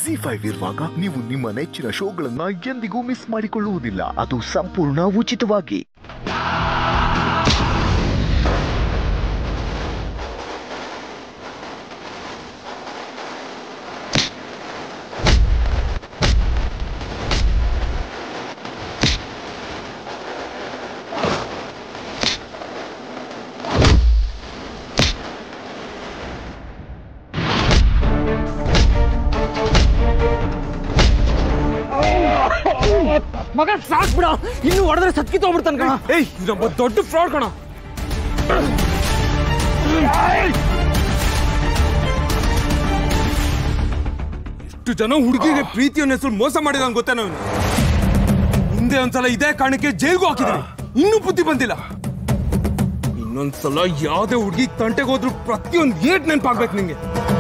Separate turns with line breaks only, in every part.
G five ಇರುವಾಗ ನೀವು ನಿಮ್ಮ ನೆಚ್ಚಿನ ಶೋಗಳನ್ನ ಎಂದಿಗೂ ಮಿಸ್ ಮಾಡಿಕೊಳ್ಳುವುದಿಲ್ಲ ಅದು ಸಂಪೂರ್ಣ ಉಚಿತವಾಗಿ
ಮಗ ಸಾಕ್ ಬಿಡ ಇನ್ನು ಹೊಡೆದ್ರೆ ಸತ್ಕಿ ತಗೊಂಡ್ಬಿಡ್ತಾನ ಕಣ
ಏಯ್ ಇದೊಬ್ಬ ದೊಡ್ಡ ಫ್ರಾಡ್ ಕಣ ಎಷ್ಟು ಜನ ಹುಡುಗಿಗೆ ಪ್ರೀತಿಯನ್ನ ಹೆಸರು ಮೋಸ ಮಾಡಿದ ಗೊತ್ತಾ ನಾವು ಹಿಂದೆ ಒಂದ್ಸಲ ಇದೇ ಕಾರಣಕ್ಕೆ ಜೈಲ್ಗೂ ಹಾಕಿದ್ರಿ ಇನ್ನೂ ಬುದ್ಧಿ ಬಂದಿಲ್ಲ ಇನ್ನೊಂದ್ಸಲ ಯಾವ್ದೇ ಹುಡುಗಿ ತಂಟೆಗೆ ಹೋದ್ರು ಪ್ರತಿಯೊಂದು ಏಟ್ ನೆನಪಾಗ್ಬೇಕು ನಿಂಗೆ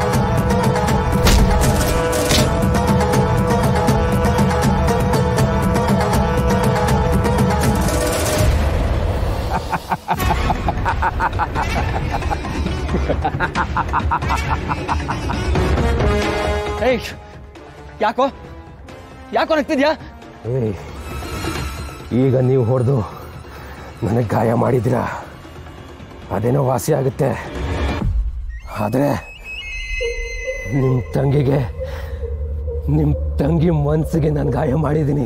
ಏಯ್ ಯಾಕೋ ಯಾಕೋ ನಗ್ತಿದ್ಯಾ
ಏಯ್ ಈಗ ನೀವು ಹೊಡೆದು ನನಗೆ ಗಾಯ ಮಾಡಿದ್ದೀರಾ ಅದೇನೋ ವಾಸಿ ಆಗುತ್ತೆ ಆದರೆ ನಿಮ್ಮ ತಂಗಿಗೆ ನಿಮ್ಮ ತಂಗಿ ಮನಸ್ಸಿಗೆ ನಾನು ಗಾಯ ಮಾಡಿದ್ದೀನಿ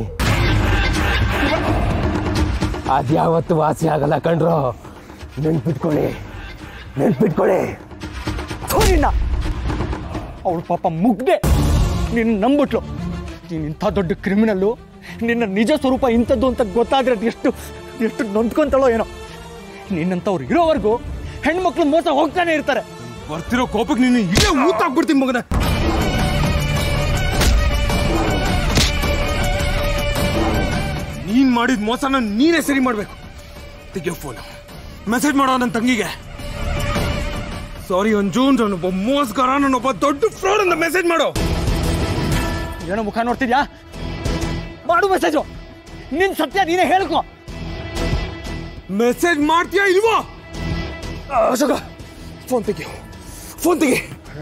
ಅದ್ಯಾವತ್ತು ವಾಸಿ ಆಗಲ್ಲ ಕಣ್ರೋ ನೆನ್ಪಿಟ್ಕೊಳ್ಳಿ ನೆನ್ಪಿಟ್ಕೊಳ್ಳಿ
ನಿನ್ನ ಅವಳು ಪಾಪ ಮುಗ್ದೆ ನಿನ್ನ ನಂಬಿಟ್ಲು ನೀನು ಇಂಥ ದೊಡ್ಡ ಕ್ರಿಮಿನಲ್ಲು ನಿನ್ನ ನಿಜ ಸ್ವರೂಪ ಇಂಥದ್ದು ಅಂತ ಗೊತ್ತಾದ್ರೆ ಅದು ಎಷ್ಟು ಎಷ್ಟು ನೊಂದ್ಕೊಂತಾಳೋ ಏನೋ ನಿನ್ನಂಥವ್ರು ಇರೋವರೆಗೂ ಹೆಣ್ಮಕ್ಳು ಮೋಸ ಹೋಗ್ತಾನೆ ಇರ್ತಾರೆ
ಬರ್ತಿರೋ ಕೋಪಕ್ಕೆ ನೀನು ಇಲ್ಲೇ ಊತಾಕ್ಬಿಡ್ತೀನಿ ಮಗನ ನೀನ್ ಮಾಡಿದ ಮೋಸನ ನೀನೇ ಸರಿ ಮಾಡ್ಬೇಕು ತೆಗಿಯೋ ಫೋನ್ ಮೆಸೇಜ್ ಮಾಡೋ ನನ್ನ ತಂಗಿಗೆ ಸಾರಿ ಅಂಜು ನಾನೊಬ್ಬ ಮೋಸ್ಗಾರ ನಾನೊಬ್ಬ ದೊಡ್ಡ ಫ್ರಾಡ್ ಅಂತ ಮೆಸೇಜ್ ಮಾಡೋ
ಏನೋ ಮುಖ ನೋಡ್ತಿದ್ಯಾ ಮಾಡು ಮೆಸೇಜು ನಿನ್ ಸತ್ಯ ನೀನೇ ಹೇಳ್ಕೊ
ಮೆಸೇಜ್ ಮಾಡ್ತೀಯಾ ಇಲ್ವೋ ಅಶೋಕ ಫೋನ್ ತೆಗಿ ಫೋನ್ ತೆಗಿ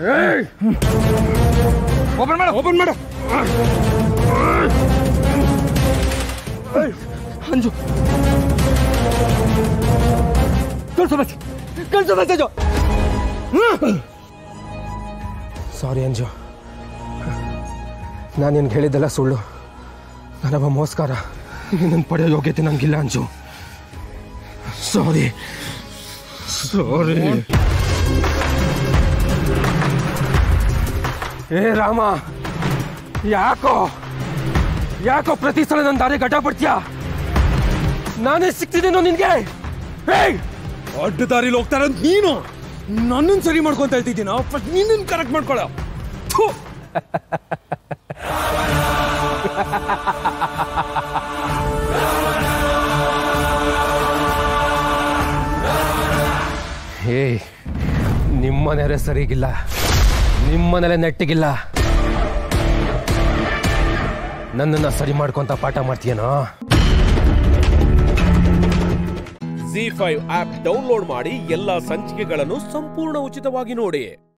ಓಪನ್ ಮಾಡು ಓಪನ್ ಮಾಡು
ಅಂಜು ಕಳ್ಸು ಮೆಸೇಜ್ ಕಳ್ಸು ಮೆಸೇಜು
ಸಾರಿ ಅಂಜು ನಾನು ನಿನ್ಗೆ ಹೇಳಿದ್ದೆಲ್ಲ ಸುಳ್ಳು ನಾನೊಬ್ಬ ಮೋಸ್ಕಾರ ನಿನ್ನನ್ನು ಪಡೆಯೋ ಯೋಗ್ಯತೆ ನನಗಿಲ್ಲ ಅಂಜು ಸಾರಿ ಸಾರಿ ಏ ರಾಮ ಯಾಕೋ ಯಾಕೋ ಪ್ರತಿ ಸಲ ನನ್ನ ದಾರಿ ಗಡ್ಡ ಪಡ್ತೀಯಾ ನಾನೇ ಸಿಗ್ತಿದ್ದೀನೋ ನಿನ್ಗೆ ಹೇಯ್
ಅಡ್ಡ ದಾರಿಲಿ ಹೋಗ್ತಾ ಇರೋದು ನೀನು ನನ್ನನ್ನು ಸರಿ ಮಾಡ್ಕೊಂತ ಹೇಳ್ತಿದ್ದೀನ ಫಸ್ಟ್ ನಿನ್ನನ್ನು ಕರೆಕ್ಟ್ ಮಾಡ್ಕೊಳ್ಳೋ ಥು.
ಏಯ್ ನಿಮ್ಮನೆರೆ ಸರಿಗಿಲ್ಲ ನಿಮ್ಮನೆಲೆ ನೆಟ್ಟಿಗಿಲ್ಲ ನನ್ನನ್ನು ಸರಿ ಮಾಡ್ಕೊಂತ ಪಾಠ ಮಾಡ್ತೀಯನೋ
ಜಿ ಫೈವ್ ಆಪ್ ಡೌನ್ಲೋಡ್ ಮಾಡಿ ಎಲ್ಲಾ ಸಂಚಿಕೆಗಳನ್ನು ಸಂಪೂರ್ಣ ಉಚಿತವಾಗಿ ನೋಡಿ